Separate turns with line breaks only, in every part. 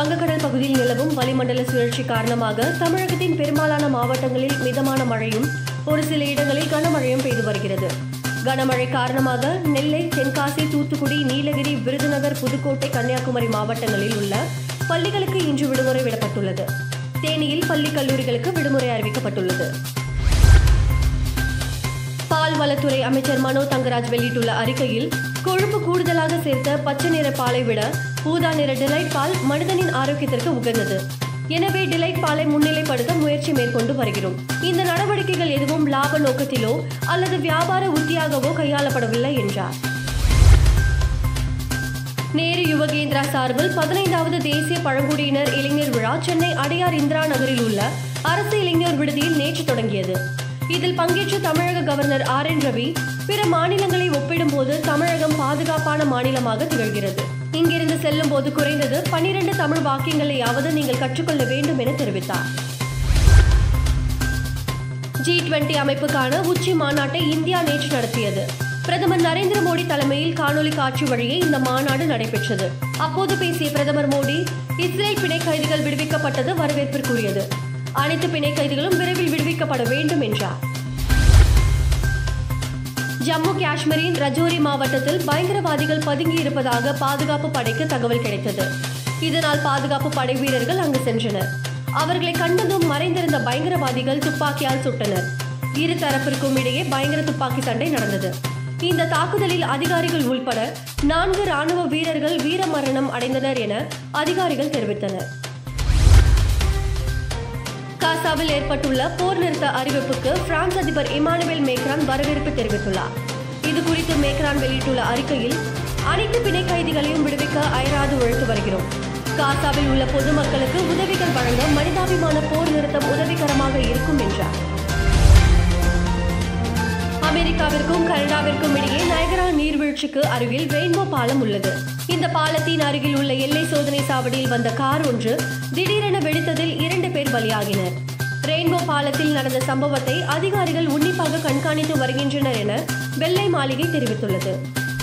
வங்கக்கடல் பகுதியில் நிலவும் வளிமண்டல சுழற்சி காரணமாக தமிழகத்தின் பெரும்பாலான மாவட்டங்களில் மிதமான மழையும் ஒரு சில இடங்களில் கனமழையும் பெய்து வருகிறது கனமழை காரணமாக நெல்லை தென்காசி தூத்துக்குடி நீலகிரி விருதுநகர் புதுக்கோட்டை கன்னியாகுமரி மாவட்டங்களில் உள்ள பள்ளிகளுக்கு இன்று விடுமுறை விடப்பட்டுள்ளது தேனியில் பள்ளி கல்லூரிகளுக்கு விடுமுறை அறிவிக்கப்பட்டுள்ளது பால்வளத்துறை அமைச்சர் மனோ தங்கராஜ் வெளியிட்டுள்ள அறிக்கையில் கொழுப்பு கூடுதலாக சேர்த்த பச்சை நிற பாலை விட ஊதா நிற டிலைட் பால் மனிதனின் ஆரோக்கியத்திற்கு உகந்தது எனவே டிலைட் பாலை முன்னிலைப்படுத்த முயற்சி மேற்கொண்டு வருகிறோம் இந்த நடவடிக்கைகள் எதுவும் லாப நோக்கத்திலோ அல்லது வியாபார உத்தியாகவோ கையாளப்படவில்லை என்றார் நேரு யுவகேந்திரா சார்பில் பதினைந்தாவது தேசிய பழங்குடியினர் இளைஞர் விழா சென்னை அடையார் இந்திரா நகரில் உள்ள அரசு இளைஞர் விடுதியில் நேற்று தொடங்கியது இதில் பங்கேற்ற தமிழக கவர்னர் ஆர் என் ரவி பிற மாநிலங்களை ஒப்பிடும்போது தமிழகம் பாதுகாப்பான மாநிலமாக திகழ்கிறது இங்கிருந்து செல்லும் போது குறைந்தது பனிரெண்டு தமிழ் வாக்கியங்களையாவது நீங்கள் கற்றுக்கொள்ள வேண்டும் என தெரிவித்தார் ஜி டுவெண்டி அமைப்புக்கான உச்சி மாநாட்டை இந்தியா நேற்று நடத்தியது பிரதமர் நரேந்திர மோடி தலைமையில் காணொலி காட்சி வழியே இந்த மாநாடு நடைபெற்றது அப்போது பேசிய பிரதமர் மோடி இஸ்ரேல் பிணை கைதிகள் விடுவிக்கப்பட்டது வரவேற்பிற்குரியது அனைத்து பிணை கைதிகளும் விரைவில் விடுவிக்கப்பட வேண்டும் என்றார் ஜம்மு காஷ்மீரின் ரஜோரி மாவட்டத்தில் பயங்கரவாதிகள் பதுங்கி இருப்பதாக பாதுகாப்பு படைக்கு தகவல் கிடைத்தது இதனால் பாதுகாப்பு படை வீரர்கள் அங்கு சென்றனர் அவர்களை கண்டதும் மறைந்திருந்த பயங்கரவாதிகள் துப்பாக்கியால் சுட்டனர் இரு தரப்பிற்கும் இடையே பயங்கர துப்பாக்கி சண்டை நடந்தது இந்த தாக்குதலில் அதிகாரிகள் உள்பட நான்கு ராணுவ வீரர்கள் வீரமரணம் அடைந்தனர் என அதிகாரிகள் தெரிவித்தனர் காசாவில் ஏற்பட்டுள்ள போர் நிறுத்த அறிவிப்புக்கு பிரான்ஸ் அதிபர் இமானுவேல் மேக்ரான் வரவேற்பு தெரிவித்துள்ளார் இது குறித்து மேக்ரான் வெளியிட்டுள்ள அறிக்கையில் அனைத்து பிணை கைதிகளையும் விடுவிக்க அயராது உழைத்து வருகிறோம் காசாவில் உள்ள பொதுமக்களுக்கு உதவிகள் வழங்க மனிதாபிமான போர் நிறுத்தம் உதவிகரமாக இருக்கும் என்றார் அமெரிக்காவிற்கும் கனடாவிற்கும் இடையே நயகரா நீர்வீழ்ச்சிக்கு அருகில் ரெயின்போ பாலம் உள்ளது இந்த பாலத்தின் அருகில் உள்ள எல்லை சோதனை சாவடியில் வந்த கார் ஒன்று திடீரென வெடித்ததில் இரண்டு பேர் பலியாகினர் ரெயின்போ பாலத்தில் நடந்த சம்பவத்தை அதிகாரிகள் உன்னிப்பாக கண்காணித்து வருகின்றனர் என வெள்ளை மாளிகை தெரிவித்துள்ளது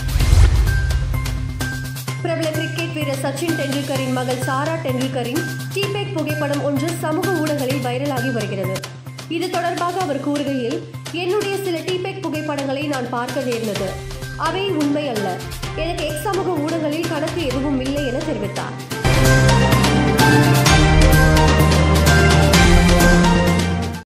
பிரபல கிரிக்கெட் வீரர் சச்சின் டெண்டுல்கரின் மகள் சாரா டெண்டுல்கரின் டீபேக் புகைப்படம் ஒன்று சமூக ஊடகங்களில் வைரலாகி வருகிறது இது தொடர்பாக அவர் கூறுகையில் என்னுடைய சில டீபேக் புகைப்படங்களை நான் பார்க்க நேர்ந்தது அவை உண்மை அல்ல எனக்கு எக்ஸ் சமூக ஊடகங்களில் கணக்கு எதுவும் இல்லை என தெரிவித்தார்